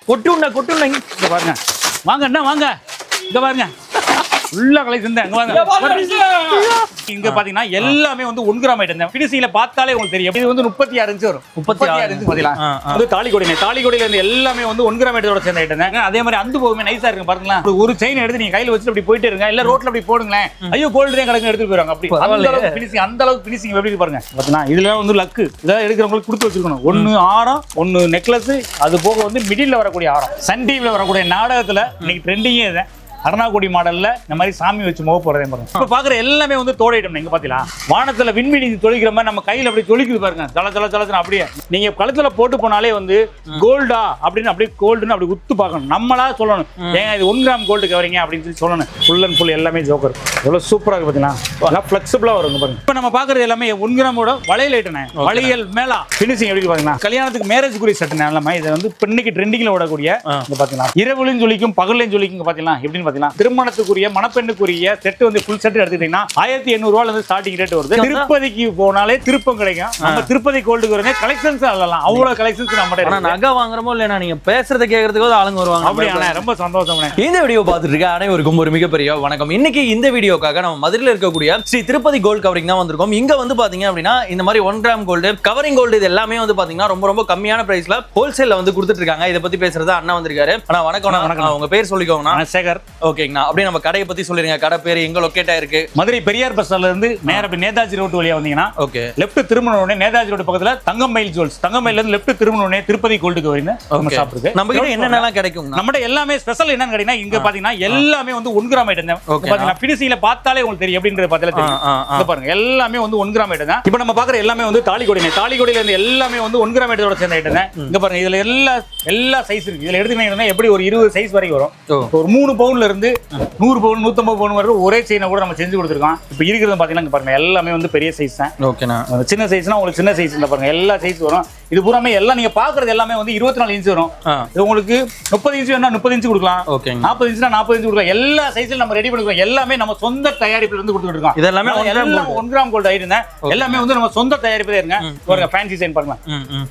கொட்டு உண்ண கொட்டு உண்ண இங்க பாருங்க வாங்க அண்ணா வாங்க இங்க பாருங்க ஃபுல்லா கலெக்ஷன் தான் இங்க பாருங்க இங்க பாத்தீங்கன்னா எல்லாமே வந்து ஒன் கிராம் ஐட்டம் தான் பிடிசியில பார்த்தாலே உங்களுக்கு தெரியும் இது வந்து முப்பத்தி ஆறு இன்ச்சு வரும் 36 இன்ச்சு பாத்தீங்களா ஆ, ஆ. அது தாலிகொடி தாலிகொடியில இருந்து எல்லாமே வந்து ஒன் கிராம் ஐட்டத்தோட சேர்ந்த ஐட்டம் தான் அதே மாதிரி அந்த போகுமே நைஸா இருக்கு பாருங்களேன் ஒரு- ஒரு செயின் எடுத்து நீங்க கையில வச்சுட்டு அப்படி போயிட்டே இருங்க இல்ல ரோட்ல அப்படி போடுங்களேன் ஐயோ கோல்டு தான் கிடக்கு எடுத்துட்டு போயிருவாங்க அப்படி அந்த பரவாயில்லையே. அளவுக்கு பினிஷிங் அந்த அளவுக்கு பினிஷிங் எப்படி இருக்கு பாருங்க பாத்தீங்கன்னா இதுல வந்து லக்கு இதெல்லாம் எடுக்கிறவங்களுக்கு கொடுத்து வச்சிருக்கணும் ஒன்னு ஆரம் ஒன்னு நெக்லஸ் அது போக வந்து மிடில் வரக்கூடிய ஆரம் சன் டிவில வரக்கூடிய நாடகத்துல இன்னைக்கு ட்ரெண்டிங்கே இதான் அருணாக்குடி மாடல்ல இந்த மாதிரி சாமி வச்சு முக போறதே பாருங்க இப்ப பாக்குற எல்லாமே வந்து தோட ஐட்டம் நீங்க பாத்தீங்களா வானத்துல விண்மீனி தொழிக்கிற மாதிரி நம்ம கையில அப்படி தொழிக்குது பாருங்க தல தல தலன்னு அப்படியே நீங்க கழுத்துல போட்டு போனாலே வந்து கோல்டா அப்படின்னு அப்படியே கோல்டுன்னு அப்படி உத்து பார்க்கணும் நம்மளா சொல்லணும் ஏங்க இது ஒன் கிராம் கோல்டு கவரிங்க அப்படின்னு சொல்லி சொல்லணும் ஃபுல் அண்ட் ஃபுல் எல்லாமே ஜோக்கர் எவ்வளவு சூப்பரா இருக்கு பாத்தீங்களா எல்லாம் ஃபிளெக்சிபிளா வருங்க பாருங்க இப்ப நம்ம பாக்குறது எல்லாமே ஒன் கிராமோட வளையல் ஐட்டனே வளையல் மேலா ஃபினிஷிங் எப்படி இருக்கு பாத்தீங்களா கல்யாணத்துக்கு மேரேஜ் குறி சட்டை எல்லாமே இது வந்து இப்ப இன்னைக்கு ட்ரெண்டிங்ல ஓடக்கூடிய இங்க பாத்தீங்களா இரவுலையும் சொல்லிக்கும் பகல்லையும் சொல்லிக்கும் பாத்தீங்களா எப்படின்னு பாத்தீங்களா திருமணத்துக்குரிய மணப்பெண்ணுக்குரிய செட் வந்து ஃபுல் செட் எடுத்துக்கிட்டீங்கன்னா ஆயிரத்தி எண்ணூறு ரூபாயில இருந்து ஸ்டார்டிங் ரேட் வருது திருப்பதிக்கு போனாலே திருப்பம் கிடைக்கும் நம்ம திருப்பதி கோல்டுக்கு வரனே கலெக்ஷன்ஸ் அல்லலாம் அவ்வளவு கலெக்ஷன்ஸ் நம்ம ஆனா நகை வாங்குறமோ இல்லையா நீங்க பேசுறத கேட்கறதுக்கு ஆளுங்க வருவாங்க அப்படியா ரொம்ப சந்தோஷம் இந்த வீடியோ பார்த்துட்டு இருக்க அனைவருக்கும் ஒரு மிகப்பெரிய வணக்கம் இன்னைக்கு இந்த வீடியோக்காக நம்ம மதுரையில் இருக்கக்கூடிய ஸ்ரீ திருப்பதி கோல்டு கவரிங் தான் வந்திருக்கோம் இங்க வந்து பாத்தீங்க அப்படின்னா இந்த மாதிரி one gram gold covering gold இது எல்லாமே வந்து பாத்தீங்கன்னா ரொம்ப ரொம்ப கம்மியான பிரைஸ்ல ஹோல்சேல்ல வந்து கொடுத்துட்டு இருக்காங்க இதை பத்தி பேசுறது அண்ணா வந்திருக்காரு அண்ணா வணக்கம் அண்ணா. வணக்கம். உங்க பேர் சொல்லிக்கோங்கண்ணா நான் சேகர் ஓகேங்கண்ணா அப்படியே நம்ம கடையை பத்தி சொல்லிருங்க கடை பேர் எங்க லொக்கேட் ஆயிருக்கு மதுரை பெரியார் பஸ் ஸ்டாண்ட்ல இருந்து நேரா போய் நேதாஜி ரோட்டு வழியா வந்தீங்கன்னா ஓகே லெஃப்ட் திருமண உடனே நேதாஜி ரோடு பக்கத்துல தங்கமயில் ஜுவல்ஸ் தங்கமயில இருந்து லெஃப்ட் திருமண உடனே திருப்பதி கோல்டுக்கு வரீங்க நம்ம ஓகே ஷாப் இருக்கு நம்ம கிட்ட என்னென்னலாம் கிடைக்குங்கண்ணா நம்மட எல்லாமே ஸ்பெஷல் என்னன்னு கேட்டீங்கன்னா இங்க பாத்தீங்கன்னா எல்லாமே வந்து ஒன் கிராம் ஐட்டம் தான் Okay. பாத்தீங்கன்னா பிடிசியில பார்த்தாலே உங்களுக்கு தெரியும் எப்படின்றது பார்த்தாலே தெரியும் ஆ, ஆ, ஆ. இங்க பாருங்க எல்லாமே வந்து ஒன் கிராம் ஐட்டம் தான் இப்போ நம்ம பாக்குற எல்லாமே வந்து தாலிகொடி தாலிகொடியில இருந்து எல்லாமே வந்து ஒன் கிராம் ஐட்டத்தோட சேர்ந்த ஐட்டம் தான் இங்க பாருங்க இதுல எல்லா எல்லா சைஸ் இருக்கு இதுல எடுத்துக்கிட்டீங்கன்னா எப்படி ஒரு இருபது சைஸ் வரைக்கும் வரும் ஓ. இப்போ ஒரு மூணு பவுன்ல இருந்து நூறு பவுன் நூத்தம்பது பவுன் வரைக்கும் ஒரே செயினை கூட நம்ம செஞ்சு கொடுத்துருக்கோம் இப்போ இருக்கிறது பாத்தீங்கன்னா இங்க பாருங்க எல்லாமே வந்து பெரிய சைஸ் தான் ஓகேண்ணா அந்த சின்ன சைஸ்னா உங்களுக்கு சின்ன சைஸ் இந்த பாருங்க எல்லா சைஸ் வரும் இது பூராமே எல்லாம் நீங்க பாக்குறது எல்லாமே வந்து இருபத்தி நாலு இன்ச் வரும் ஆ இது உங்களுக்கு முப்பது இன்ச் வேணா முப்பது இன்ச் கொடுக்கலாம் ஓகேங்க நாற்பது இன்ச்னா நாற்பது இன்ச் கொடுக்கலாம் எல்லா சைஸ்ல நம்ம ரெடி பண்ணிருக்கோம் எல்லாமே நம்ம சொந்த தயாரிப்புல இருந்து கொடுத்துட்டு இருக்கோம் இது எல்லாமே one gram எல்லாம் ஒன் கிராம் கோல்டு ஆயிருங்க எல்லாமே வந்து நம்ம சொந்த தயாரிப்புல இருங்க பாருங்க ஃபேன்சி டிசைன் பாருங்க ம் ம்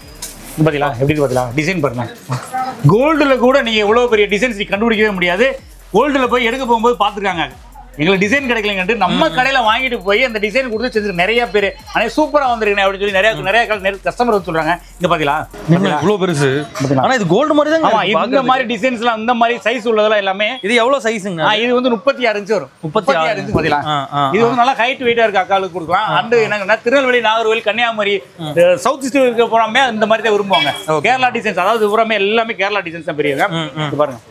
இது பாத்தீங்களா எப்படி இருக்கு பாத்தீங்களா டிசைன் பாருங்க கோல்டுல கூட நீங்க எவ்வளவு பெரிய டிசைன்ஸ் கண்டுபிடிக்கவே முடியாது கோல்டுல போய் எடுக்க போகும்போது பாத்துருக்காங்க எங்களுக்கு டிசைன் கிடைக்கலங்கன்ட்டு நம்ம கடையில வாங்கிட்டு போய் அந்த டிசைன் கொடுத்து செஞ்சு நிறைய பேர் ஆனா சூப்பரா வந்திருக்கேன் அப்படின்னு சொல்லி நிறைய நிறைய கஸ்டமர் வந்து சொல்றாங்க இங்க பாத்தீங்களா என்ன இவ்வளவு பெருசு பாத்தீங்களா? ஆனா இது கோல்டு மாதிரி தான் ஆமா இந்த மாதிரி டிசைன்ஸ்லாம் இந்த மாதிரி சைஸ் உள்ளதெல்லாம் எல்லாமே இது எவ்வளவு சைஸுங்க ஆ, இது வந்து முப்பத்தி ஆறு இன்ச் வரும் 36 36 இன்ச் பாத்தீங்களா ஆ, ஆ, இது வந்து நல்லா ஹைட் வெயிட்டா இருக்க அக்காளுக்கு கொடுக்கலாம் அண்டு என்னங்கன்னா திருநெல்வேலி நாகர்கோவில் கன்னியாகுமரி சவுத் ஈஸ்ட் இருக்க போறாமே இந்த மாதிரி தான் விரும்புவாங்க கேரளா டிசைன்ஸ் அதாவது பூராமே எல்லாமே கேரளா டிசைன்ஸ் தான் பெரியவங்க இது பாருங்க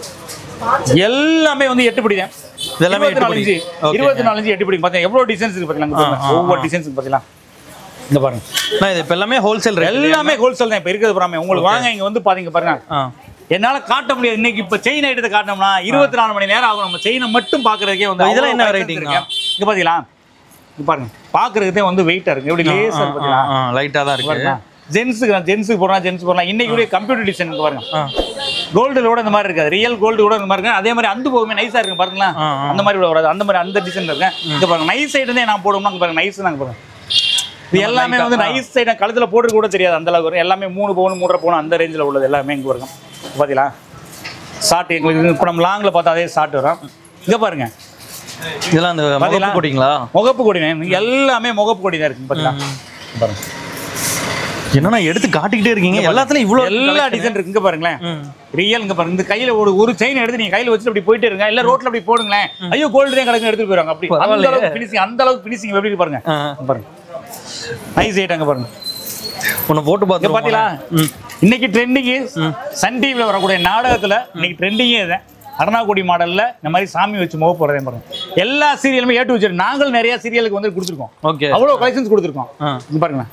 எல்லாமே வந்து எட்டு பிடி தான் இது எல்லாமே எட்டு நாலு பிடி. Inch Okay. இருபத்தி நாலு இன்ச்சு எட்டு பிடி பாத்தீங்க எவ்வளவு டிசைன்ஸ் இருக்கு பாத்தீங்களா இங்க பாருங்க. ஆ, ஆ, ஒவ்வொரு டிசைன்ஸ் பாத்தீங்களா இங்க பாருங்க அண்ணா, இது இப்ப எல்லாமே ஹோல்சேல் ரேட் எல்லாமே ஹோல்சேல் தான் இப்ப இருக்கிறது பூராமே உங்களுக்கு வாங்க இங்க வந்து பாத்தீங்க பாருங்க ஆ என்னால காட்ட முடியாது இன்னைக்கு இப்ப செயின் ஐட்டத்தை காட்டினோம்னா இருபத்தி நாலு மணி நேரம் ஆகும் நம்ம செயினை மட்டும் பாக்குறதுக்கே வந்து இதெல்லாம் என்ன அவ்வளவு variety இருக்கு. இங்க பாத்தீங்களா இங்க பாருங்க பாக்குறதுக்கே வந்து வெயிட்டா இருக்கு எப்படி லேசா இருக்கு பாத்தீங்களா லைட்டா தான் இருக்கு ஜென்ஸுக்கு ஜென்ஸுக்கு போடலாம் ஜென்ஸ் போடலாம் இன்னைக்கு கூட கம்ப்யூட்டர் டிசைன் பாருங்க ஆ. கோல்டுல கூட இந்த மாதிரி இருக்காது ரியல் கோல்டு கூட இந்த மாதிரி இருக்கு அதே மாதிரி அந்த போகுமே நைஸா இருக்கு பாருங்களா ஆ, ஆ. அந்த மாதிரி கூட வராது அந்த மாதிரி அந்த டிசைன் இருக்கு இங்க பாருங்க நைஸ் சைடு நான் போடுவோம்னா இங்க பாருங்க நைஸ் நாங்க பாருங்க இது எல்லாமே வந்து நைஸ் சைடு கழுத்துல போட்டு கூட தெரியாது அந்த அளவுக்கு வரும் எல்லாமே மூணு பவுன் மூன்றரை பவுன் அந்த ரேஞ்சில் உள்ளது எல்லாமே இங்க வரும் பாத்தீங்களா ஷார்ட் எங்களுக்கு இப்போ நம்ம லாங்கில் பார்த்தா அதே ஷார்ட் வரும் இங்க பாருங்க இதெல்லாம் அந்த பாத்தீங்களா? முகப்பு போட்டீங்களா முகப்பு கொடி எல்லாமே முகப்பு கொடி தான் இருக்கு பாத்தீங்களா பாருங்க என்னன்னா எடுத்து காட்டிக்கிட்டே இருக்கீங்க எல்லாத்துலயும் இவ்வளவு எல்லா டிசைன் இருக்கு இங்க பாருங்களேன் ம். ரியல் இங்க பாருங்க இந்த கையில ஒரு ஒரு செயின் எடுத்து நீங்க கையில வச்சுட்டு அப்படி போயிட்டே இருங்க இல்ல ரோட்ல அப்படி போடுங்களேன் ஐயோ கோல்டு தான் கிடக்கு எடுத்துட்டு போயிருவாங்க அப்படி அந்த பரவாயில்லையே. அளவுக்கு பினிஷிங் அந்த அளவுக்கு பினிஷிங் எப்படி இருக்கு பாருங்க ஆ. இங்க பாருங்க நைஸ் ஐட்டம் அங்க பாருங்க உன்னை போட்டு இங்க பார்த்து பாத்தீங்களா இன்னைக்கு ட்ரெண்டிங் சன் டிவில வரக்கூடிய நாடகத்துல இன்னைக்கு ட்ரெண்டிங்கே இது அருணாக்குடி மாடல்ல இந்த மாதிரி சாமி வச்சு முக போறதே பாருங்க எல்லா சீரியலுமே ஏ டு Z. நாங்கள் நிறைய சீரியலுக்கு வந்து கொடுத்துருக்கோம் ஓகே அவ்வளவு கலெக்ஷன்ஸ் கொடுத்துருக்கோம் ஆ. இங்க பாருங்க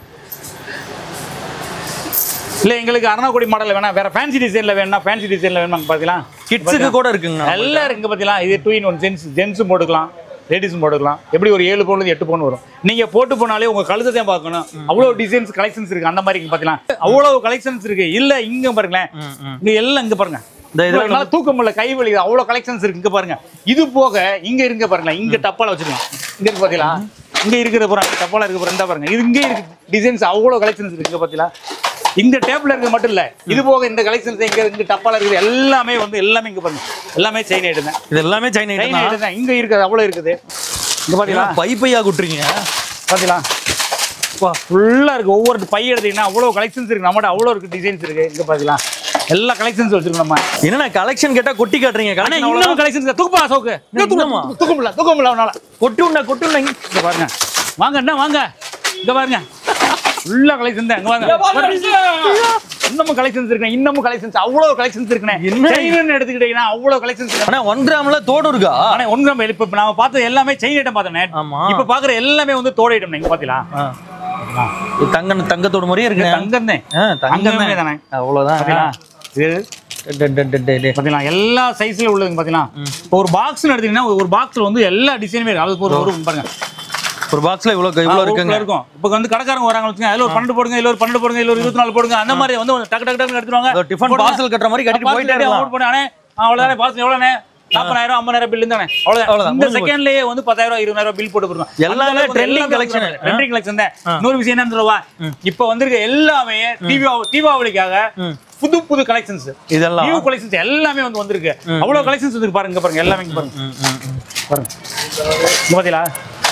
இல்ல எங்களுக்கு அருணாக்குடி மாடல்ல வேணா வேற ஃபேன்சி டிசைன்ல வேணா ஃபேன்சி டிசைன்ல வேணுமா பாத்தீங்களா கிட்ஸுக்கு கூட இருக்குங்க எல்லாம் இருக்கு பாத்தீங்களா இது டூ இன் ஒன் ஜென்ஸ் ஜென்ஸும் போட்டுக்கலாம் லேடிஸும் போட்டுக்கலாம் எப்படி ஒரு ஏழு பவுன்ல எட்டு பவுன் வரும் நீங்க போட்டு போனாலே உங்க கழுத்தை தான் பார்க்கணும் அவ்வளவு டிசைன்ஸ் கலெக்ஷன்ஸ் இருக்கு அந்த மாதிரி இருக்கு பாத்தீங்களா அவ்வளவு கலெக்ஷன்ஸ் இருக்கு இல்ல இங்க பாருங்களேன் ம், ம். இங்க எல்லாம் இங்க பாருங்க இந்த இதுல என்னால தூக்க முடியல கை வலி அவ்வளவு கலெக்ஷன்ஸ் இருக்கு இங்க பாருங்க இது போக இங்க இருங்க பாருங்களேன் இங்க டப்பால வச்சிருக்கோம் இங்க இருக்கு பாத்தீங்களா இங்க இருக்கிற பூரா டப்பால இருக்க பூரா இந்த பாருங்க இது இங்கே இருக்கு டிசைன்ஸ் அவ்வளோ கலெக்ஷன்ஸ் இருக்கு இங்க பாத்தீங்களா இந்த டேப்ல இருக்கிறது மட்டும் இல்ல இது போக இந்த கலெக்ஷன்ஸ் இங்க இங்க டப்பால இருக்குது எல்லாமே வந்து எல்லாமே இங்க பாருங்க எல்லாமே செயின் ஐட்டம் தான் இது எல்லாமே சைனா செயின் ஐட்டம் தான் இங்க இருக்குது அவ்வளோ இருக்குது இங்க பாத்தீங்களா பை பையா குட்டுறீங்க பாத்தீங்களா ஃபுல்லா இருக்கு ஒவ்வொரு பை எடுத்தீங்கன்னா அவ்வளோ கலெக்ஷன்ஸ் இருக்கு நம்மகிட்ட அவ்வளோ இருக்கு டிசைன்ஸ் இருக்கு இங்க பாத்தீங்களா எல்லா கலெக்ஷன்ஸ் வச்சிருக்கோம் நம்ம என்னண்ணா கலெக்ஷன் கேட்டா கொட்டி காட்டுறீங்க ஆனா கலெக்ஷன் இன்னும் கலெக்ஷன்ஸ் தூக்குப்பா சோக்கு இன்னுமா? தூக்க முடியல தூக்க முடியல அவனால கொட்டி உண்டா கொட்டி உண்டா இங்க பாருங்க வாங்க அண்ணா வாங்க இங்க பாருங்க ஃபுல்லா கலெக்ஷன் தான் இங்க வாங்க இன்னமும் கலெக்ஷன்ஸ் இருக்குண்ணே இன்னமும் கலெக்ஷன்ஸ் அவ்வளவு கலெக்ஷன்ஸ் இருக்குண்ணே என்ன? செயின் எடுத்துக்கிட்டீங்கன்னா அவ்வளவு கலெக்ஷன்ஸ் இருக்கு ஆனா ஒன் கிராம்ல தோடு இருக்கா ஆனா ஒன் கிராம் இப்ப நாம பார்த்தது எல்லாமே செயின் ஐட்டம் பார்த்தோன்னே ஆமா இப்ப பாக்குற எல்லாமே வந்து தோடு ஐட்டம் நீங்க பாத்தீங்களா ஆ. இது தங்க தங்கத்தோடு மாதிரியே இருக்கு தங்கம் தான் ஆ, தங்கமே தங்கமே தானே அவ்வளவுதான் பாத்தீங்களா இது டே, டே, டே, டே, டே. பாத்தீங்களா எல்லா சைஸ்ல உள்ளதுங்க பாத்தீங்களா இப்போ ஒரு பாக்ஸ் எடுத்தீங்கன்னா ஒரு பாக்ஸ்ல வந்து எல்லா டிசைனுமே இருக்கு அது ஒரு ஒரு பாருங்க ஒரு பாக்ஸ்ல இவ்வளவு இவ்வளவு இருக்குங்க இருக்குங்க இருக்கும் இப்போ வந்து கடைக்காரங்க வராங்க வச்சுங்க அதுல ஒரு பன்னெண்டு போடுங்க இதுல ஒரு பன்னெண்டு போடுங்க இதுல ஒரு இருபத்தி நாலு போடுங்க அந்த மாதிரி வந்து டக்கு டக்கு டக்கு எடுத்துருவாங்க அதோ டிஃபன் பார்சல் கட்டுற மாதிரி கட்டிட்டு போயிட்டே இருக்கலாம் அவுட் பண்ணானே அவ்வளவுதானே பாஸ் எவ்வளவுனே நாற்பதாயிரம் ஐம்பதாயிரம் பில் தானே அவ்வளவுதான், அவ்வளவுதான் இந்த முடிஞ்சு போச்சு. செகண்ட்லயே வந்து பத்தாயிரம் இருபதாயிரம் பில் போட்டு போடுறோம் எல்லாமே trending collection. ட்ரெண்டிங் கலெக்ஷன் தான் இன்னொரு விஷயம் என்னன்னு சொல்லவா இப்போ வந்திருக்க எல்லாமே தீபாவளி தீபாவளிக்காக புது புது கலெக்ஷன்ஸ் இதெல்லாம் நியூ கலெக்ஷன்ஸ் எல்லாமே வந்து வந்திருக்கு அவ்வளவு கலெக்ஷன்ஸ் வந்து பாருங்க இங்க பாருங்க எல்லாமே இங்க பாருங்க ம், ம், ம். பாருங்க இங்க பாத்தீங்களா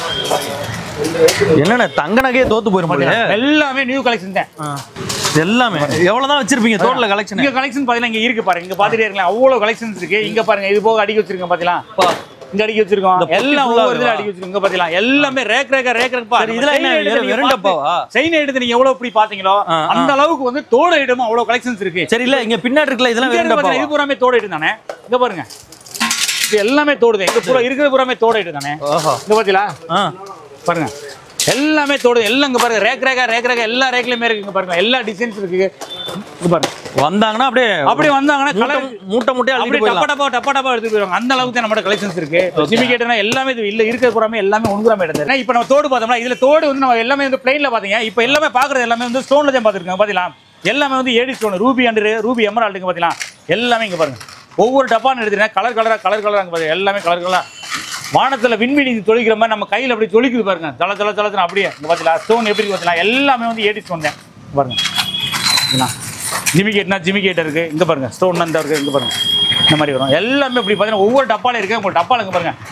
என்னண்ணே தங்க நகையே தோத்து போயிரும் போல எல்லாமே நியூ கலெக்ஷன் தான் இது எல்லாமே எவ்வளவுதான் வச்சிருப்பீங்க தோட்டல கலெக்ஷன் இங்க கலெக்ஷன் பாத்தீங்கன்னா இங்க இருக்கு பாருங்க இங்க பாத்துட்டே இருக்கலாம் அவ்வளவு கலெக்ஷன்ஸ் இருக்கு இங்க பாருங்க இது போக அடிக்க வச்சிருக்கோம் பாத்தீங்களா இங்க அடிக்க வச்சிருக்கோம் இந்த பொட்டி எல்லாம் full-ஆ ஒவ்வொரு இதுல இருக்குதா? அடிக்க வச்சிருக்கோம் இங்க பாத்தீங்களா எல்லாமே ரேக் ரேக்க ரேக் ரேக் சரி, இதெல்லாம் என்ன, வெறும் வெறும் டப்பாவா? செயின் எடுத்து நீங்க எவ்வளவு இப்படி பாத்தீங்களோ ஆ, ஆ. அந்த அளவுக்கு வந்து தோட ஐட்டமும் அவ்வளவு கலெக்ஷன்ஸ் இருக்கு சரி இல்ல இங்க பின்னாடி இருக்குல்ல இதெல்லாம் இங்க வேற இருக்கு பாத்தீங்களா, இது பூராமே தோட ஐட்டம் தானே இங்க பாருங்க இது எல்லாமே தோடுது இங்க பூரா இருக்கிறது பூராமே தோட ஐட்டம் தானே ஓஹோ இங்க பாத்தீங்களா ஆ பாருங்க எல்லாமே தோடு எல்லாம் இங்க பாருங்க ரேக் ரேக்கா ரேக் ரேக்கா எல்லா ரேக்லயுமே இருக்கு இங்க பாருங்க எல்லா டிசைன்ஸ் இருக்கு இங்க பாருங்க வந்தாங்கன்னா அப்படியே அப்படி வந்தாங்கன்னா மூட்டை கலர் மூட்டை மூட்டையா அப்படி அள்ளிட்டு டப்பா போயிடலாம் டப்பா டப்பா டப்பா எடுத்துட்டு போயிருவாங்க அந்த அளவுக்கு தான் நம்மளோட கலெக்ஷன்ஸ் இருக்கு சிமிகேட்டனா எல்லாமே இது இல்ல இருக்கிற பூராமே எல்லாமே ஒன்றுகிராம் எடுத்து இப்போ நம்ம தோடு பார்த்தோம்னா இதுல தோடு வந்து நம்ம எல்லாமே வந்து பிளைன்ல பாத்தீங்க இப்போ எல்லாமே பாக்குறது எல்லாமே வந்து ஸ்டோன்ல தான் பாத்துருக்காங்க பாத்தீங்களா எல்லாமே வந்து AD stone ruby and ruby எமரால்டுங்க பாத்தீங்களா எல்லாமே இங்க பாருங்க ஒவ்வொரு டப்பான்னு எடுத்தீங்கன்னா கலர் கலரா கலர் கலரா பாருங்க எல்லாமே கலர் கலரா வானத்துல விண்வெளி தொழிக்கிற மாதிரி நம்ம கையில அப்படி தொழிக்குது பாருங்க தல தல தலத்துல அப்படியே இங்க பாத்தீங்களா ஸ்டோன் எப்படி இருக்கு பாத்தீங்களா எல்லாமே வந்து ஏடி ஸ்டோன் தான் இங்க பாருங்க என்ன ஜிமிகேட்னா ஜிமிகேட் இருக்கு இங்க பாருங்க ஸ்டோன் அந்த இருக்கு இங்க பாருங்க இந்த மாதிரி வரும் எல்லாமே இப்படி பார்த்தீங்கன்னா ஒவ்வொரு டப்பால இருக்கு உங்களுக்கு டப்பால இங்க பாருங்க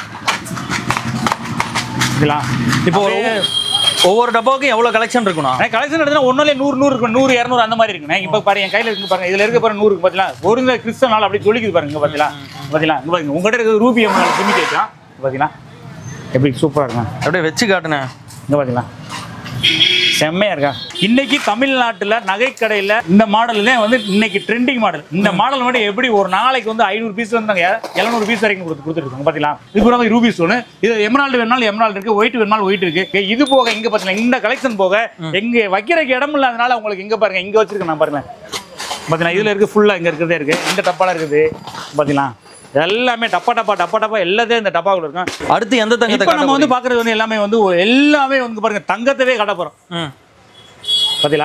இதெல்லாம் இப்போ ஒரு ஒவ்வொரு டப்பாவுக்கும் எவ்வளவு கலெக்ஷன் இருக்குண்ணா கலெக்ஷன் எடுத்தா ஒன்னுல நூறு நூறு இருக்கும் நூறு இரநூறு அந்த மாதிரி இருக்குண்ணே இப்போ பாருங்க என் கையில இருக்கு பாருங்க இதுல இருக்க பாருங்க நூறு இருக்கு பாத்தீங்களா ஒரு இந்த கிறிஸ்தவ அப்படி தொழிக்குது பாருங்க இங்க பாத்தீங்களா பாத்தீங்களா இங்க பாருங்க உங்ககிட்ட இருக்கிற ரூபி எம்எல் ஜிமிகேட் தான் பாத்தீங்களா எப்படி சூப்பரா இருக்கும் அப்படியே வச்சு காட்டுனேன் இங்க பாத்தீங்களா செம்மையா இருக்கா இன்னைக்கு தமிழ்நாட்டுல நகைக்கடையில இந்த மாடல்ல வந்து இன்னைக்கு ட்ரெண்டிங் மாடல் இந்த மாடல் மட்டும் எப்படி ஒரு நாளைக்கு வந்து ஐநூறு பீஸ் வந்து எழுநூறு பீஸ் வரைக்கும் கொடுத்து கொடுத்துருக்காங்க பாத்தீங்களா இது கூட ரூபி ஸ்டோன் இது எமரால்டு வேணாலும் எமரால்டு இருக்கு ஒயிட் வேணாலும் ஒயிட் இருக்கு இது போக இங்க பாத்தீங்களா இந்த கலெக்ஷன் போக எங்க வைக்கிறதுக்கு இடம் இல்லாதனால உங்களுக்கு இங்க பாருங்க இங்க வச்சிருக்கேன் நான் பாருங்க பாத்தீங்களா இதுல இருக்கு ஃபுல்லா இங்க இருக்கிறதே இருக்கு இந்த டப்பால இருக்குது பாத்தீங்களா எல்லாமே டப்பா டப்பா டப்பா டப்பா எல்லாத்தையும் இந்த டப்பாக்குள்ள இருக்கும் அடுத்து எந்த தங்கத்தை இப்போ நம்ம காட்ட வந்து பாக்குறது வந்து எல்லாமே வந்து எல்லாமே வந்து பாருங்க தங்கத்தவே காட்ட போறோம் ம். பாத்தீங்களா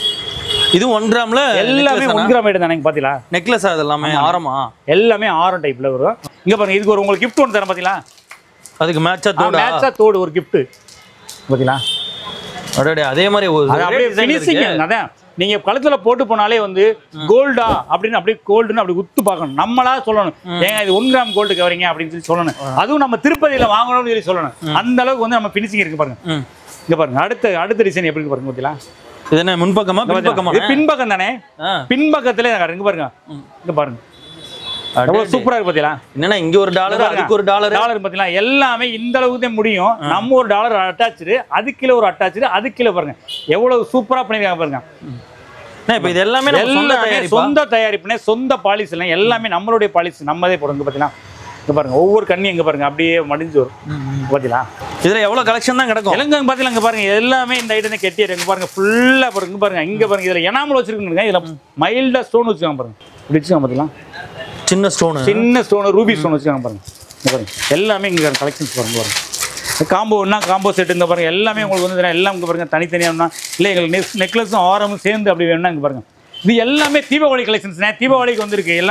இது ஒன் கிராம்ல எல்லாமே ஒன் கிராம் ஐட்டம் தானே பாத்தீங்களா நெக்லஸ் அது எல்லாமே ஆரமா எல்லாமே ஆரம் டைப்ல வரும் இங்க பாருங்க இதுக்கு ஒரு உங்களுக்கு கிஃப்ட் ஒன்று தரேன் பாத்தீங்களா அதுக்கு மேட்சா தோடா மேட்சா தோடு ஒரு கிஃப்ட் பாத்தீங்களா அடடே அதே மாதிரி ஒரு அது ஒரே அப்படியே design ஃபினிஷிங் இருக்கு. அதான் நீங்க கழுத்துல போட்டு போனாலே வந்து கோல்டா அப்படின்னு அப்படியே கோல்டுன்னு அப்படி உத்து பார்க்கணும் நம்மளா சொல்லணும் ஏங்க இது ஒன் கிராம் கோல்டு கவரிங்க அப்படின்னு சொல்லி சொல்லணும் அதுவும் நம்ம திருப்பதியில வாங்கணும்னு சொல்லி சொல்லணும் அந்த அளவுக்கு வந்து நம்ம ஃபினிஷிங் இருக்கு பாருங்க ம். இங்க பாருங்க அடுத்த அடுத்த டிசைன் எப்படி இருக்கு பாருங்க பாத்தீங்களா இது என்ன முன்பக்கமா பின்பக்கமா இது பின்பக்கம் தானே ஆ. பின்பக்கத்துல இங்க பாருங்க இங்க பாருங்க அடே, எவ்வளவு சூப்பரா இருக்கு பாத்தீங்களா என்னன்னா இங்க ஒரு டாலர் அதுக்கு ஒரு டாலர் டாலர் பாத்தீங்களா எல்லாமே இந்த அளவுக்கு தான் முடியும் நம்ம ஒரு டாலர் அட்டாச்சு அது கீழே ஒரு அட்டாச்சு அது கீழே பாருங்க எவ்வளவு சூப்பரா பண்ணிருக்காங்க பாருங்க இப்ப இது எல்லாமே நம்ம சொந்த எல்லாமே தயாரிப்பா சொந்த தயாரிப்புனே சொந்த பாலிஸ் எல்லாம் எல்லாமே நம்மளுடைய பாலிஸ் நம்மதே போடுங்க பாத்தீங்களா இங்க பாருங்க ஒவ்வொரு கண்ணி எங்க பாருங்க அப்படியே மடிஞ்சு வரும் பாத்தீங்களா இதுல எவ்வளவு கலெக்ஷன் தான் கிடக்கும் இலங்கை பாத்தீங்களா இங்க பாருங்க எல்லாமே இந்த ஐட்டம் கெட்டி இங்க பாருங்க ஃபுல்லா பாருங்க இங்க பாருங்க இங்க பாருங்க இதுல எனாமல் வச்சிருக்குங்க இதுல மைல்டா ஸ்டோன் வச்சுக்காங்க பாருங்க இப்படி வச்சுக்காங்க பாத்தீங்களா சின்ன ஸ்டோனு சின்ன ஸ்டோன் ரூபி ஸ்டோன் வச்சுக்காங்க பாருங்க இங்க பாருங்க எல்லாமே இங்க கலெக்ஷன்ஸ் பாருங்க பாருங்க காம்போன்னா காம்போ செட் இந்த பாருங்க எல்லாமே உங்களுக்கு வந்து இதுல எல்லாம் இங்க பாருங்க தனித்தனியானா இல்லை எங்களுக்கு நெக்லஸும் ஆரமும் சேர்ந்து அப்படி வேணும்னா இங்க பாருங்க இது எல்லாமே தீபாவளி கலெக்ஷன்ஸ்னே தீபாவளிக்கு வந்திருக்கு எல்லாமே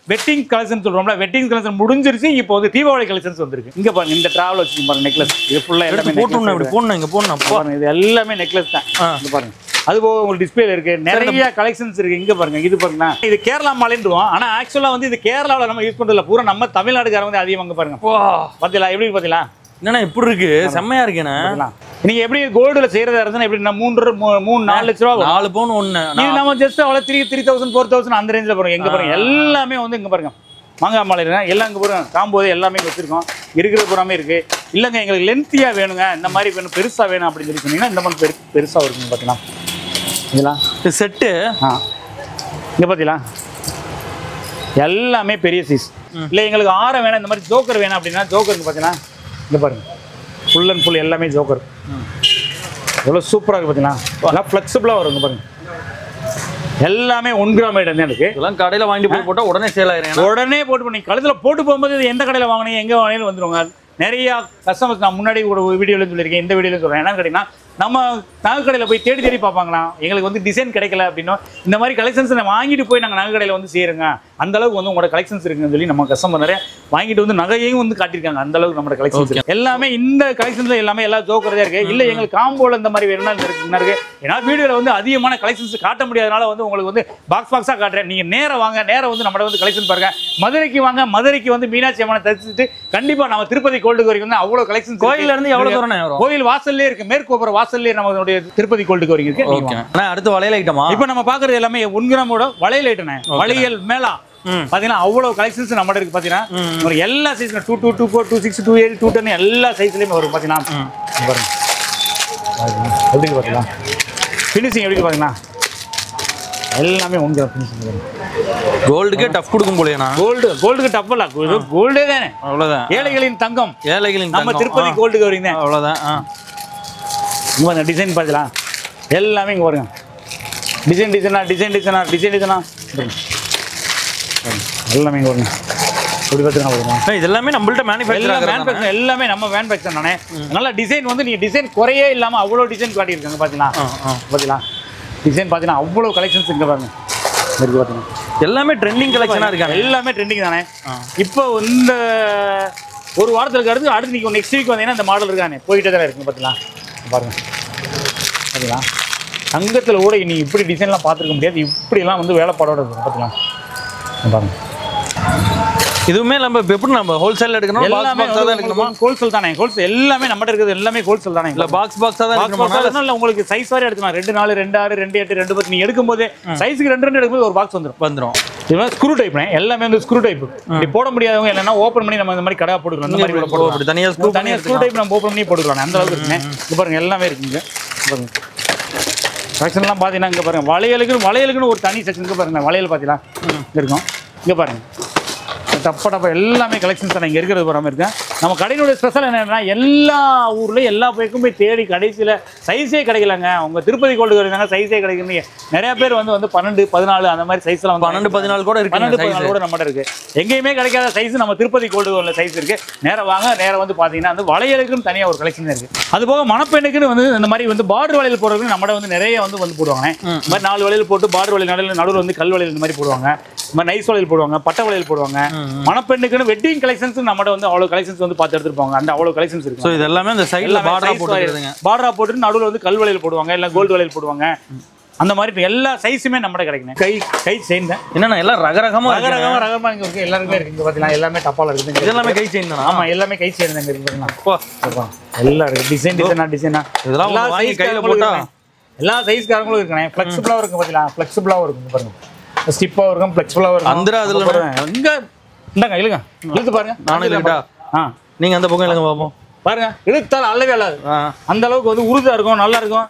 வெட்டிங் கலெக்ஷன் சொல்றோம்ல வெட்டிங் கலெக்ஷன் முடிஞ்சிருச்சு இப்போ வந்து தீபாவளி கலெக்ஷன்ஸ் வந்திருக்கு இங்க பாருங்க இந்த டிராவல் வச்சு பாருங்க நெக்லஸ் இது ஃபுல்லா எல்லாமே எடுத்து போட்டுணும் இப்படி necklace போடணும் இங்க போடணும் அப்பா பாருங்க இது எல்லாமே நெக்லஸ் தான் ஆ. இங்க பாருங்க அது போக உங்களுக்கு டிஸ்பிளேல இருக்கு நிறைய கலெக்ஷன்ஸ் இருக்கு இங்க பாருங்க இது பாருங்க இது கேரளா மாலைன்றோம் ஆனா ஆக்சுவலா வந்து இது கேரளாவுல நம்ம யூஸ் பண்றதுல பூரா நம்ம தமிழ்நாடுக்காரங்க வந்து அதிகம் அங்க பாருங்க வா பாத்தீங்களா எப்படி பாத்தீங்களா என்னண்ணா இப்படி இருக்கு செம்மையா இருக்குண்ணே பாத்தீங்களா? நீங்க எப்படி கோல்டுல செய்யறதா இருந்தா எப்படி நான் மூன்று மூ- மூணு நாலு லட்ச ரூபா வரும். நாலு பவுன் ஒண்ணு இது நம்ம ஜஸ்ட் அவ்வளவு three three thousand four thousand அந்த ரேஞ்சில் பாருங்க எங்க பாருங்க எல்லாமே வந்து இங்க பாருங்க மாங்காய் மாலை இருக்கு. எல்லாம் இங்க பாருங்க காம்போது எல்லாமே இங்க வச்சிருக்கோம் இருக்கிறது பூராமே இருக்கு இல்லைங்க எங்களுக்கு லென்த்தியா வேணுங்க இந்த மாதிரி வேணும் பெருசா வேணும் அப்படின்னு சொல்லி சொன்னீங்கன்னா இந்த மாதிரி பெரு பெருசா இருக்குங்க பார்த்தீங்களா இதெல்லாம் செட்டு ஆ இங்க பார்த்தீங்களா எல்லாமே பெரிய சைஸ் இல்லை எங்களுக்கு ஆரம் வேணும் இந்த மாதிரி ஜோக்கர் வேணும் அப்படின்னா ஜோக்கருக்கு பார்த்தீங்கன்னா இங்க பாருங்க ஃபுல் அண்ட் ஃபுல் எல்லாமே ஜோக்கர் எவ்வளோ சூப்பராக இருக்கு பார்த்தீங்களா நல்லா ஃப்ளெக்சிபிளாக வரும் இங்க பாருங்க எல்லாமே ஒன் கிராம் ஐட்டம் தான் இருக்கு இதெல்லாம் கடையில வாங்கிட்டு போய் போட்டா உடனே சேல் ஆயிரும் உடனே போட்டு பண்ணி கழுத்துல போட்டு போகும்போது இது எந்த கடையில் வாங்கினீங்க எங்கே வாங்கினு வந்துருவாங்க நிறைய கஸ்டமர்ஸ் நான் முன்னாடி ஒரு வீடியோவில் சொல்லியிருக்கேன் இந்த வீடியோவில் சொல்கிறேன் என்ன கேட்டிங்கன்னா நம்ம நகை கடையில் போய் தேடி தேடி பார்ப்பாங்களாம் எங்களுக்கு வந்து டிசைன் கிடைக்கல அப்படின்னா இந்த மாதிரி கலெக்ஷன்ஸ் வாங்கிட்டு போய் நாங்கள் நகை கடையில் வந்து செய்கிறோங்க அந்த அளவுக்கு வந்து உங்களோட கலெக்ஷன்ஸ் இருக்குன்னு சொல்லி நம்ம கஸ்டமர் நிறைய வாங்கிட்டு வந்து நகையையும் வந்து காட்டியிருக்காங்க அந்த அளவுக்கு நம்மளோட கலெக்ஷன்ஸ் இருக்கு எல்லாமே இந்த கலெக்ஷன்ஸ்ல எல்லாமே எல்லாம் ஜோக்கரதா இருக்கு இல்லை எங்களுக்கு காம்போல இந்த மாதிரி வேணும்னா இந்த இருக்கு இந்த இருக்கு ஏன்னா வீடியோவில் வந்து அதிகமான கலெக்ஷன்ஸ் காட்ட முடியாதனால வந்து உங்களுக்கு வந்து பாக்ஸ் பாக்ஸாக காட்டுறேன் நீங்கள் நேரம் வாங்க நேரம் வந்து நம்மளோட வந்து கலெக்ஷன் பாருங்க மதுரைக்கு வாங்க மதுரைக்கு வந்து மீனாட்சி அம்மனை தரிசிச்சுட்டு கண்டிப்பா நம்ம திருப்பதி கோல்டுக்கு வரைக்கும் வந்து அவ்வளோ கலெக்ஷன் கோயில்ல இருந்து எவ்வளவு தூரம் வரும் கோயில் வாசல்லே இருக்கு மேற்கோபுர வாசல்லே நம்மளுடைய திருப்பதி கோல்டுக்கு வரைக்கும் இருக்கு நீங்க ஓகே அண்ணா அடுத்து வளையல் ஐட்டமா இப்போ நம்ம பாக்குறது எல்லாமே ஒன் கிராமோட வளையல் ஐட்டனே வளையல் மேலா ம். பாத்தீங்கன்னா அவ்வளவு கலெக்ஷன்ஸ் நம்மகிட்ட இருக்கு ம். பாத்தீங்கன்னா ஒரு எல்லா சைஸ்ல two two two four two six two eight two ten எல்லா சைஸ்லயுமே வரும் பாத்தீங்கன்னா இங்க பாருங்க பாருங்க. எப்படி இருக்கு பாத்தீங்களா ஃபினிஷிங் எப்படி இருக்கு பாத்தீங்கன்னா எல்லாமே ஒன் கிராம் ஃபினிஷிங் கோல்டுக்கே டஃப் கொடுக்கும் போலயேண்ணா கோல்டு கோல்டுக்கு டப் இல்ல கோல்டே தானே அவ்வளவுதான் ஏழைகளின் தங்கம் ஏழைகளின் நம்ம தங்கம். திருப்பதி ஆ, கோல்டுக்கு வரீங்க அவ்வளவுதான் ஆ. இங்க பாருங்க டிசைன் பார்க்கலாம் எல்லாமே இங்க பாருங்க டிசைன் டிசைனா டிசைன் டிசைனா டிசைன் டிசைனா எல்லாமே இங்க பாருங்க இப்படி பார்த்துக்கலாம் பாருங்க அண்ணா, இது எல்லாமே நம்மள்ட்ட மேனுஃபேக்சர் எல்லாம் ஆகுறது மேனுஃபேக்சர் எல்லாமே நம்ம மேனுஃபேக்சர் தானே அதனால டிசைன் வந்து நீங்க டிசைன் குறையே இல்லாம அவ்வளோ டிசைன் காட்டியிருக்காங்க பாத்தீங்களா பாத்தீங்களா டிசைன் பாத்தீங்கன்னா அவ்வளோ கலெக்ஷன்ஸ் இங்க பாருங்க இங்க இருக்கு பாத்தீங்கன்னா எல்லாமே ட்ரெண்டிங் கலெக்ஷனா இருக்காங்க எல்லாமே ட்ரெண்டிங் தானே இப்போ இந்த ஒரு வாரத்துக்கு அடுத்து அடுத்து நீங்கள் நெக்ஸ்ட் வீக் வந்தீங்கன்னா இந்த மாடல் இருக்கானே போயிட்டே தான் இருக்குங்க பார்த்தீங்களா பாருங்க பார்த்தீங்களா தங்கத்தில் கூட நீ இப்படி டிசைன்லாம் பார்த்துருக்க முடியாது இப்படிலாம் வந்து வேலைப்பாடோட இருக்கும் பார்த்தீங்களா இங்க பாருங்க இதுவுமே நம்ம இப்ப எப்படி நம்ம ஹோல்சேல் எடுக்கணும் பாக்ஸ் எல்லாமே பாக்ஸா தான் எடுக்கணுமா ஹோல்சேல் தானே ஹோல்சேல் எல்லாமே நம்மகிட்ட இருக்கிறது எல்லாமே ஹோல்சேல் தானே இல்ல பாக்ஸ் பாக்ஸா தான் Box எடுக்கணுமா box ஆ இல்ல உங்களுக்கு சைஸ் வாரி எடுத்துக்கலாம் ரெண்டு நாலு ரெண்டு ஆறு ரெண்டு எட்டு ரெண்டு பத்து நீ எடுக்கும்போது சைஸுக்கு ரெண்டு ரெண்டு எடுக்கும்போது ஒரு பாக்ஸ் வந்துடும் வந்துரும் இதெல்லாம் ஸ்க்ரூ டைப் எல்லாமே வந்து ஸ்க்ரூ டைப் இப்படி போட முடியாதவங்க என்னன்னா ஓப்பன் பண்ணி நம்ம இந்த மாதிரி கடை போட்டுக்கலாம் இந்த மாதிரி கூட ஓ, போட்டுக்கலாம் அப்படி தனியா ஸ்க்ரூ தனியாக ஸ்க்ரூ டைப் நம்ம ஓப்பன் பண்ணி போட்டுக்கலாம் அந்த அளவுக்கு இருக்குங்க இங்க பாருங்க எல்லாமே இருக்குங்க இங்க பாருங்க செக்ஷன்லாம் பார்த்தீங்கன்னா இங்கே பாருங்க வளையலுக்கு வளையலுக்குன்னு ஒரு தனி செக்ஷன் இங்கே பாருங்க வளையல் பார்த்தீங்களா இங்க இருக்கும் இங்கே பாருங்க டப்ப டப்பா எல்லாமே கலெக்ஷன்ஸ் தான் இங்கே இருக்கிறது போகிற மாதிரி இருக்கேன் நம்ம கடையினுடைய ஸ்பெஷல் என்னன்னா எல்லா ஊர்லேயும் எல்லா பைக்கும் போய் தேடி கடைசியில் சைஸே கிடைக்கலங்க உங்க திருப்பதி கோல்டு இருந்தாங்க சைஸே கிடைக்கல நிறைய பேர் வந்து வந்து பன்னெண்டு பதினாலு அந்த மாதிரி சைஸ்லாம் வந்து பன்னெண்டு பதினாலு கூட இருக்கு பன்னெண்டு சைஸ் பதினாலு கூட நம்மகிட்ட இருக்கு எங்கேயுமே கிடைக்காத சைஸ் நம்ம திருப்பதி கோல்டு உள்ள சைஸ் இருக்கு நேரா வாங்க நேரா வந்து பாத்தீங்கன்னா வந்து வளையலுக்குன்னு தனியா ஒரு கலெக்ஷன் இருக்கு அது போக மணப்பெண்ணுக்குன்னு வந்து இந்த மாதிரி வந்து பார்டர் வளையல் போடுறதுக்கு நம்மகிட்ட வந்து நிறைய வந்து வந்து போடுவாங்க இந்த மாதிரி நாலு வளையல் போட்டு பார்டர் வளையல் நடுவில் நடுவில் வந்து கல் வளையல் இந்த மாதிரி போடுவாங்க இந்த மாதிரி நைஸ் வளையல் போடுவாங்க பட்டை வளையல் போடுவாங்க மணப்பெண்ணுக்குன்னு வெட்டிங் கலெக்ஷன்ஸ் நம்மகிட்ட வந்து அவ்வளவு கலெக்ஷன்ஸ் வந்து பார்த்து எடுத்துருப்பாங்க அந்த அவ்வளவு கலெக்ஷன்ஸ் இருக்கு சோ இது எல்லாமே அந்த சைடுல பார்டரா போட்டுக்கிறதுங்க பார்டரா போட்டு நடுவில் வந்து கல் வளையல் போடுவாங்க இல்ல கோல்டு வளையல் போடுவாங்க அந்த மாதிரி இப்ப எல்லா சைஸுமே நம்மகிட்ட கிடைக்கும் கை கை செயின் தான் என்னன்னா எல்லாம் ரகரகமா ரக இருக்கு ரகமா ரகமா இங்க இருக்கு எல்லாருமே இருக்கு இங்க பாத்தீங்களா எல்லாமே டப்பால இருக்குது இது எல்லாமே கை செயின் தானா ஆமா எல்லாமே கை செயின் தான் இங்க இருக்கு பாத்தீங்களா அப்பா, அப்பா, எல்லாம் இருக்கு டிசைன் டிசைனா டிசைனா இதெல்லாம் எல்லா வாங்கி size கையில காரங்களும் போட்டா? இருக்குண்ணே. எல்லா சைஸ்காரங்களும் இருக்கணும் ஃபிளெக்சிபிளா இருக்கும் பாத்தீங்களா ஃபிளெக்சிபிளாவும் இருக்கும் இங்க பாருங்க ஸ்டிப்பா இருக்கும் ஃபிளெக்சிபிளாவும் இருக்கும் அந்தரா அதுல அங்க பாருங்க. இங்க இந்தாங்க இழுங்க இழுத்து பாருங்க நானும் இல்லட்டா ஆ நீங்க அந்த பக்கம் இல்லைங்க பாப்போம் பாருங்க இழுத்தால் அல்லவே அல்லாது ஆ. அந்த அளவுக்கு வந்து உறுதியா இருக்கும் நல்லா இருக்கும்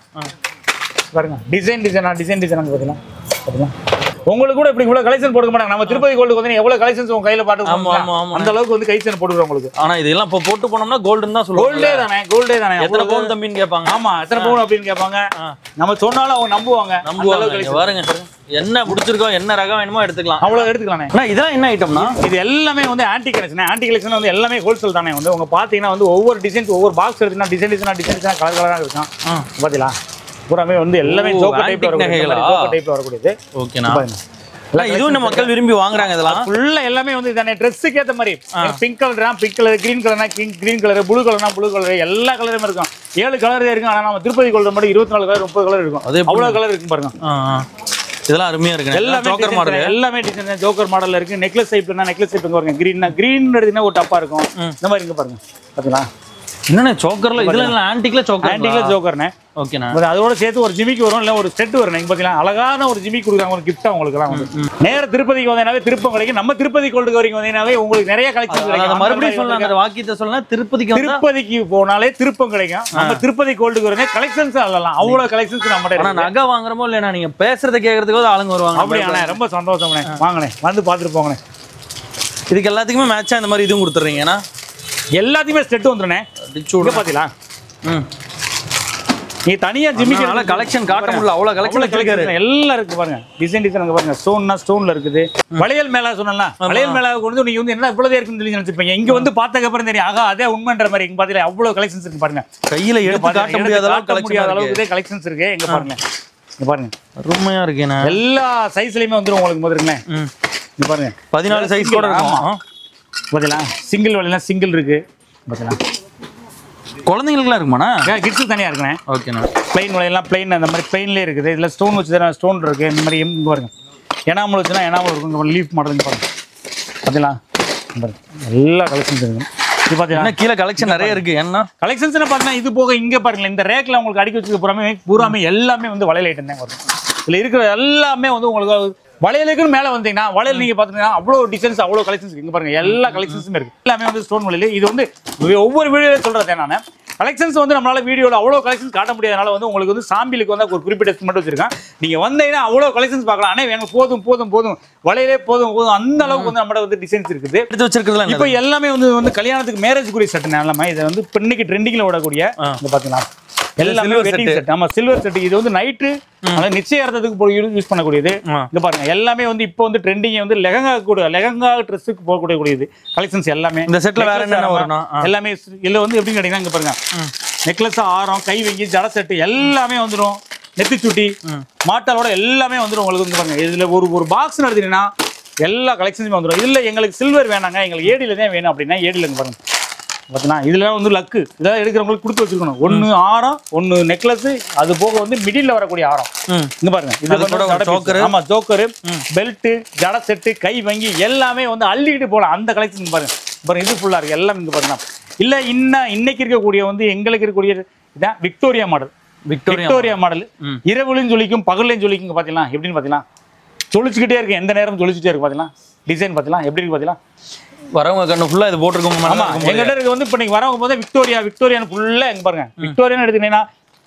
பாருங்க டிசைன் டிசைனா டிசைன் டிசைன் பார்த்தீங்களா பார்த்தீங்களா உங்களுக்கு கூட இப்படி இவ்வளவு கலெக்ஷன் போடுக்க மாட்டாங்க நம்ம திருப்பதி கோல்டு வந்து எவ்வளவு கலெக்ஷன்ஸ் உங்க கையில பாட்டு ஆமா, ஆமா, ஆமா. அந்த அளவுக்கு வந்து கைச்சன் போட்டுக்கிறோம் உங்களுக்கு ஆனா இதெல்லாம் இப்போ போட்டு போனோம்னா கோல்டுன்னு தான் சொல்லுவாங்க கோல்டே தானே கோல்டே தானே எத்தனை அவ்வளவு- பவுன் தம்பின்னு கேட்பாங்க ஆமா எத்தனை பவுன் அப்படின்னு கேட்பாங்க ஆ. நம்ம சொன்னாலும் அவங்க நம்புவாங்க அந்த நம்புவாங்க அளவுக்கு இங்க collection. பாருங்க என்ன பிடிச்சிருக்கோ என்ன ரகம் வேணுமோ எடுத்துக்கலாம் அவ்வளவு எடுத்துக்கலானே அண்ணா இதெல்லாம் என்ன ஐட்டம்னா இது எல்லாமே வந்து ஆன்டி கலெக்ஷன் ஆன்டி கலெக்ஷன் வந்து எல்லாமே ஹோல்சேல் தானே வந்து உங்க பாத்தீங்கன்னா வந்து ஒவ்வொரு டிசைன் ஒவ்வொரு பாக்ஸ் எடுத்தீங்கன்னா டிசைன் டிசைனா டிசைன் டிசைனா கலர் கலரா இருக்கும் ஆ. பாத்தீங்களா பூராமே வந்து எல்லாமே ஓ, ஜோக்கர் antique டைப்ல வரக்கூடிய நகைகளா? ஜோக்கர் டைப்ல வரக்கூடியது ஓகேண்ணா பாருங்க இல்ல, இதுவும் நம்ம மக்கள் விரும்பி வாங்குறாங்க இதெல்லாம் ஃபுல்லா எல்லாமே வந்து இதானே ட்ரெஸ்ஸுக்கு ஏத்த மாதிரி பிங்க் கலர்னா பிங்க் கலர் கிரீன் கலர்னா கிரீன் கலர் ப்ளூ கலர்னா ப்ளூ கலர் எல்லா கலருமே இருக்கும் ஏழு கலர் இருக்கும் ஆனா நம்ம திருப்பதி கோல்டு மட்டும் இருபத்தி நாலு கலர் முப்பது கலர் இருக்கும் அது எப்படி? அவ்வளவு கலர் இருக்கும் பாருங்க ஆ, ஆ. இதெல்லாம் அருமையா இருக்கு எல்லாமே ஜோக்கர் design மாடல் எல்லாமே டிசைன் ஜோக்கர் மாடல்ல இருக்கு நெக்லஸ் டைப்னா நெக்லஸ் டைப் பாருங்க கிரீன் கிரீன் எடுத்தீங்கன்னா ஒரு டப்பா இருக்கும் இந்த மாதிரி இங்க பாருங்க பாத்தீங்களா என்னண்ணே சோக்கர்ல இதுல ஆன்டிக்ல சோக்கர் ஆன்டிக்ல ஜோக்கர்னே ஓகேண்ணா but அதோட சேர்த்து ஒரு ஜிமிக்கு வரும் இல்ல ஒரு செட் வரும் நீங்க பாத்தீங்களா அழகான ஒரு ஜிமிக்கு கொடுக்குறாங்க ஒரு கிஃப்டா உங்களுக்கு எல்லாம் வந்து நேர திருப்பதிக்கு வந்தீங்கன்னாவே திருப்பம் கிடைக்கும் நம்ம திருப்பதி கோல்டு வரைக்கும் வந்தீங்கன்னாவே உங்களுக்கு நிறைய கலெக்ஷன் அதை கிடைக்கும் மறுபடியும் சொல்லலாம் அந்த வாக்கியத்தை சொல்லலாம் திருப்பதிக்கு வந்தா திருப்பதிக்கு போனாலே திருப்பம் கிடைக்கும் நம்ம திருப்பதி கோல்டுக்கு வரனே கலெக்ஷன்ஸ் அல்லலாம் அவ்வளவு கலெக்ஷன்ஸ் நம்ம ஆனா நகை வாங்குறமோ இல்லையா நீங்க பேசுறத கேட்கறதுக்கு ஆளுங்க வருவாங்க அப்படியாண்ணே ரொம்ப சந்தோஷம்ண்ணே வாங்கண்ணே வந்து பார்த்துட்டு போங்கண்ணே இதுக்கு எல்லாத்துக்குமே மேட்சா இந்த மாதிரி இதுவும் கொடுத்துறீங்க ஏன்னா எல்லாத்தையுமே செட் வந்துடுண்ணே அடிச்சு இங்க விடுங்க. பாத்தீங்களா ம். நீ தனியா ஜிமிக்கு அதனால collection காட்ட முடியல, அவ்வளவு collection அவ்வளவு collection எல்லாம் இருக்கு பாருங்க டிசைன் டிசைன் அங்க பாருங்க ஸ்டோன்னா ஸ்டோன்ல இருக்குது வளையல் மேல சொன்னல வளையல் மேல கொண்டு நீங்க வந்து என்ன இவ்வளவு இருக்குன்னு சொல்லி நினைச்சிருப்பீங்க இங்க வந்து பார்த்ததுக்கு அப்புறம் தெரியும் ஆகா அதே உண்மைன்ற மாதிரி இங்க பாத்தீங்களா அவ்வளவு கலெக்ஷன்ஸ் இருக்கு பாருங்க கையில இங்க எடுத்து பாருங்க, காட்ட எடுத்து முடியாத காட்ட அளவுக்கு முடியாத கலெக்ஷன் அளவுக்கு கலெக்ஷன்ஸ் இருக்கு இங்க பாருங்க இங்க பாருங்க அருமையா இருக்கேண்ணா எல்லா சைஸ்லயுமே வந்துரும் உங்களுக்கு முதல்ல ம் இங்க பாருங்க பதினாலு சைஸ் கூட இருக்கும் ஆமா. பாத்தீங்களா சிங்கிள் வலையெல்லாம் சிங்கிள் இருக்கு பாத்தீங்களா குழந்தைங்களுக்குலாம் இருக்குமாண்ணா கிட்ஸ் தனியா இருக்குண்ணே ஓகேண்ணா பிளைன் வலையெல்லாம் பிளைன் அந்த மாதிரி பிளைன்லேயே இருக்குது இதில் ஸ்டோன் வச்சு தர ஸ்டோன் இருக்குது இந்த மாதிரி இங்க பாருங்க எனாமல் வச்சுன்னா எனாமல் இருக்கும் லீஃப் மாடல் பாருங்க பார்த்தீங்களா இங்க பாருங்க எல்லா கலெக்ஷன்ஸ் இருக்கு இது பார்த்தீங்கன்னா என்ன கீழே கலெக்ஷன் நிறைய இருக்கு ஏன்னா கலெக்ஷன்ஸ் பார்த்தீங்கன்னா இது போக இங்கே பாருங்களேன் இந்த ரேக்கில் உங்களுக்கு அடிக்க வச்சுக்க பூராமே பூராமே எல்லாமே வந்து வளையல் ஐட்டம் தான் வரும் இதில் இருக்கிற எல்லாமே வந்து உங்களுக்கு வளையலுக்குன்னு மேலே வந்தீங்கன்னா வளையல் நீங்கள் பார்த்தீங்கன்னா அவ்வளோ டிசைன்ஸ் அவ்வளோ கலெக்ஷன்ஸ் இங்கே பாருங்க எல்லா கலெக்ஷன்ஸுமே இருக்கு எல்லாமே வந்து ஸ்டோன் வளையல் இது வந்து ஒவ்வொரு வீடியோவில் சொல்கிறேன் நான் கலெக்ஷன்ஸ் வந்து நம்மளால வீடியோவில் அவ்வளோ கலெக்ஷன்ஸ் காட்ட முடியாதனால வந்து உங்களுக்கு வந்து சாம்பிளுக்கு வந்து ஒரு குறிப்பிட்ட மட்டும் வச்சிருக்கேன் நீங்கள் வந்தீங்கன்னா அவ்வளோ கலெக்ஷன்ஸ் பார்க்கலாம் ஆனால் எனக்கு போதும் போதும் போதும் வளையலே போதும் போதும் அந்த அளவுக்கு வந்து நம்மளோட வந்து டிசைன்ஸ் இருக்குது எடுத்து வச்சிருக்கிறதுல இப்போ எல்லாமே வந்து வந்து கல்யாணத்துக்கு மேரேஜ் குறி செட் எல்லாமே இதை வந்து இப்ப இன்னைக்கு ட்ரெண்டிங்ல ஓடக்கூடிய இந்த பாத்தீங்களா எல்லாமே silver வெட்டிங் செட் ஆமா சில்வர் செட் இது வந்து நைட்டு அதாவது நிச்சயார்த்தத்துக்கு போய் யூஸ் பண்ணக்கூடியது ஆ. இங்க பாருங்க எல்லாமே வந்து இப்போ வந்து ட்ரெண்டிங் வந்து லெஹங்கா கூட லெஹங்கா ட்ரெஸ்ஸுக்கு போகக்கூடிய கூடியது கலெக்ஷன்ஸ் எல்லாமே இந்த setல வேற Necklace என்னென்ன ஆரம், வரும்னா? ஆ. எல்லாமே இதுல வந்து எப்படின்னு கேட்டீங்கன்னா இங்க பாருங்க நெக்லஸ் ஆரம் கை வங்கி ஜட செட்டு எல்லாமே வந்துடும் நெத்தி சுட்டி மாட்டாலோட எல்லாமே வந்துடும் உங்களுக்கு வந்து பாருங்க இதுல ஒரு ஒரு பாக்ஸ் எடுத்தீங்கன்னா எல்லா கலெக்ஷன்ஸுமே வந்துடும் இதுல எங்களுக்கு சில்வர் வேணாங்க எங்களுக்கு ஏடியில தான் வேணும் அப்படின்னா ஏடியில இங்க பாருங்க பார்த்தீங்கன்னா இதுல வந்து லக்கு இதெல்லாம் எடுக்கிறவங்களுக்கு கொடுத்து வச்சிருக்கணும் ஒன்னு ஆரம் ஒன்னு நெக்லஸ் அது போக வந்து மிடில் வரக்கூடிய ஆரம் ம் இங்க பாருங்க இது அது கூட வந்து ஒரு ஜட choker. piece. ஆமா ஜோக்கரு பெல்ட் ஜட செட்டு கை வங்கி எல்லாமே வந்து அள்ளிக்கிட்டு போகலாம் அந்த கலெக்ஷன் பாருங்க பாருங்க இது ஃபுல்லா இருக்கு எல்லாம் இங்க பாருங்க இல்ல இன்ன இன்னைக்கு இருக்கக்கூடிய வந்து எங்களுக்கு இருக்கக்கூடிய இதான் Victoria model Victoria Victoria model ம். இரவுலையும் ஜொலிக்கும் பகல்லையும் ஜொலிக்கும் பாத்தீங்களா எப்படின்னு பாத்தீங்களா ஜொலிச்சுக்கிட்டே இருக்கு எந்த நேரம் ஜொலிச்சுட்டே இருக்கு பாத்தீங்களா டிசைன் பாத்தீங்களா எப்படி இருக்கு பாத்தீங்களா வரவங்க கண்ணு ஃபுல்லா இது போட்டிருக்கோம் ஆமா எங்கிட்ட இருக்கு வந்து இப்ப நீங்க வரவங்க போது விக்டோரியா விக்டோரியான்னு ஃபுல்லா எங்க பாருங்க விக்டோரியான்னு எடுத்துக்கிட்டீங்கன்னா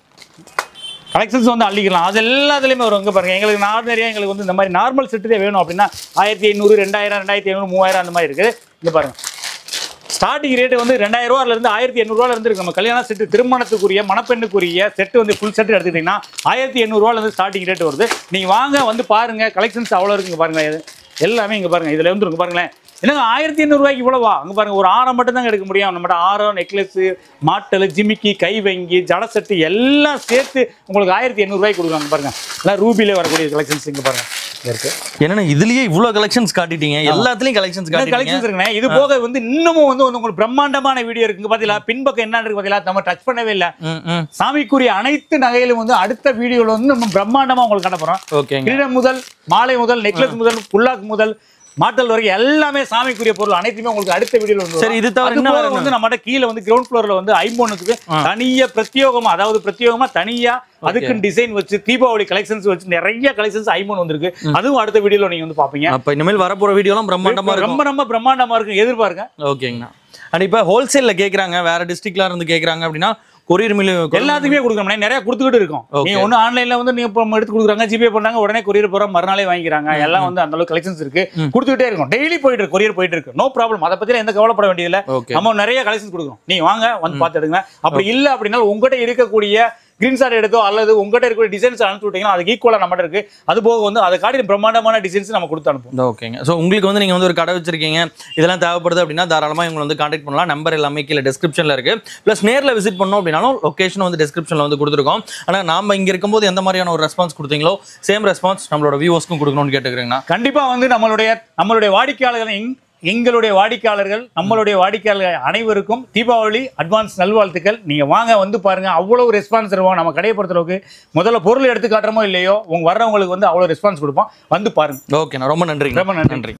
கலெக்ஷன்ஸ் வந்து அள்ளிக்கலாம் அது எல்லாத்துலயுமே வரும் இங்க பாருங்க எங்களுக்கு நார்மலியா எங்களுக்கு வந்து இந்த மாதிரி நார்மல் செட்டு தான் வேணும் அப்படின்னா ஆயிரத்தி ஐநூறு ரெண்டாயிரம் ரெண்டாயிரத்தி ஐநூறு மூவாயிரம் அந்த மாதிரி இருக்குது இங்க பாருங்க ஸ்டார்டிங் ரேட் வந்து ரெண்டாயிரம் ரூபாயில இருந்து ஆயிரத்தி எண்ணூறுவால இருந்து இருக்கு நம்ம கல்யாண செட்டு திருமணத்துக்குரிய மணப்பெண்ணுக்குரிய செட்டு வந்து ஃபுல் செட் எடுத்துக்கிட்டீங்கன்னா ஆயிரத்தி எண்ணூறுவால இருந்து ஸ்டார்டிங் ரேட் வருது நீங்க வாங்க வந்து பாருங்க கலெக்ஷன்ஸ் அவ்வளோ இருக்குங்க பாருங்க இது எல்லாமே இங்க பாருங்க இதுல வந்து இங்க பாருங்களேன் என்னங்க ஆயிரத்தி எண்ணூறுவாய்க்கு இவ்வளவா அங்க பாருங்க ஒரு ஆரம் மட்டும் தான் எடுக்க முடியும் நம்மகிட்ட ஆரம் நெக்லஸ் மாட்டல் ஜிமிக்கி கை வங்கி ஜட செட்டு எல்லாம் சேர்த்து உங்களுக்கு ஆயிரத்தி எண்ணூறுவாய்க்கு கொடுக்குறாங்க பாருங்க எல்லாம் ரூபிலே வரக்கூடிய கலெக்ஷன்ஸ் இங்க பாருங்க இங்க இருக்கு என்னன்னா இதுலயே இவ்வளவு கலெக்ஷன்ஸ் காட்டிட்டீங்க எல்லாத்துலயும் கலெக்ஷன்ஸ் காட்டிட்டீங்க கலெக்ஷன்ஸ் இருக்குண்ணே இது போக வந்து இன்னமும் வந்து வந்து உங்களுக்கு பிரம்மாண்டமான வீடியோ இருக்குங்க பாத்தீங்களா பின்பக்கம் என்ன இருக்கு பாத்தீங்களா நம்ம டச் பண்ணவே இல்ல ம் ம் சாமிக்குரிய அனைத்து நகையிலும் வந்து அடுத்த வீடியோல வந்து நம்ம பிரம்மாண்டமா உங்களுக்கு காட்ட போறோம் ஓகேங்க கிரீடம் முதல் மாலை முதல் நெக்லஸ் முதல் புல்லாக் முதல் மாட்டல் வரைக்கும் எல்லாமே சாமிக்குரிய பொருள் அனைத்துமே உங்களுக்கு அடுத்த வீடியோல வந்து சரி, இது தவிர அது என்ன போக வேற வந்து நம்மகிட்ட கீழே வந்து கிரவுண்ட் ஃப்ளோர்ல வந்து ஐம்போனுக்கு தனியா பிரத்யேகமா அதாவது பிரத்யேகமா தனியா அதுக்குன்னு டிசைன் வச்சு தீபாவளி கலெக்ஷன்ஸ் வச்சு நிறைய கலெக்ஷன்ஸ் ஐம்போன் வந்திருக்கு அதுவும் அடுத்த வீடியோல நீங்க வந்து பாப்பீங்க அப்ப இனிமேல் வரப்போற வீடியோலாம் பிரம்மாண்டமா இருக்கும் ரொம்ப ரொம்ப பிரம்மாண்டமா இருக்கு எதிர்பாருங்க ஓகேங்கண்ணா அண்ட் இப்ப ஹோல்சேல்ல கேக்குறாங்க வேற டிஸ்ட்ரிக்ட்ல இருந்து கேக்குறாங்க அப்படின்னா கொரியர் மில் எல்லாத்துக்குமே கொடுக்குறோம் நிறைய கொடுத்துக்கிட்டு இருக்கோம் Okay. நீங்க ஒண்ணு ஆன்லைன்ல வந்து நீங்க இப்போ எடுத்து கொடுக்குறாங்க ஜிபே பண்ணாங்க உடனே கொரியர் போறோம் மறுநாளே வாங்கிக்கிறாங்க எல்லாம் வந்து அந்த அளவுக்கு கலெக்ஷன்ஸ் இருக்கு கொடுத்துக்கிட்டே இருக்கும் டெய்லி போயிட்டு இருக்கு கொரியர் போயிட்டு இருக்கு நோ ப்ராப்ளம் அதை பத்தி எந்த கவலைப்பட வேண்டியதில்ல ஓகே நம்ம நிறைய கலெக்ஷன்ஸ் கொடுக்குறோம் நீங்க வாங்க வந்து பார்த்து எடுங்க அப்படி இல்ல அப்படின்னா உங்ககிட்ட இருக்கக்கூடிய கிரீன் ஷாட் எடுத்தோ அல்லது உங்ககிட்ட இருக்கிற டிசைன்ஸ் அனுப்பிச்சு விட்டீங்கன்னா அதுக்கு ஈக்குவலாக நம்மகிட்ட இருக்கு அது போக வந்து அதை காட்டி பிரம்மாண்டமான டிசைன்ஸ் நம்ம கொடுத்து அனுப்புவோம் ஓகேங்க ஸோ உங்களுக்கு வந்து நீங்கள் வந்து ஒரு கடை வச்சிருக்கீங்க இதெல்லாம் தேவைப்படுது அப்படின்னா தாராளமாக இவங்களை வந்து காண்டாக்ட் பண்ணலாம் நம்பர் எல்லாமே கீழே டிஸ்கிரிப்ஷனில் இருக்கு ப்ளஸ் நேரில் விசிட் பண்ணோம் அப்படின்னாலும் லொக்கேஷன் வந்து டிஸ்கிரிப்ஷனில் வந்து கொடுத்துருக்கோம் ஆனால் நாம இங்கே இருக்கும்போது எந்த மாதிரியான ஒரு ரெஸ்பான்ஸ் கொடுத்தீங்களோ சேம் ரெஸ்பான்ஸ் நம்மளோட வியூவர்ஸ்க்கும் கொடுக்கணும்னு கேட்டுக்கிறேங்கண்ணா கண்டிப்பா வந்து நம்மளுடைய நம்மளுடைய வாடிக்கையாளர்கள் எங்- எங்களுடைய வாடிக்கையாளர்கள் நம்மளுடைய வாடிக்கையாளர்கள் அனைவருக்கும் தீபாவளி அட்வான்ஸ் நல்வாழ்த்துக்கள் நீங்க வாங்க வந்து பாருங்க அவ்வளவு ரெஸ்பான்ஸ் தருவோம் நம்ம கடையை பொறுத்தளவுக்கு முதல்ல பொருள் எடுத்து காட்டுறோமோ இல்லையோ உங்க வர்றவங்களுக்கு வந்து அவ்வளவு ரெஸ்பான்ஸ் கொடுப்போம் வந்து பாருங்க ஓகேண்ணா ரொம்ப நன்றி ரொம்ப நன்றி. நன்றி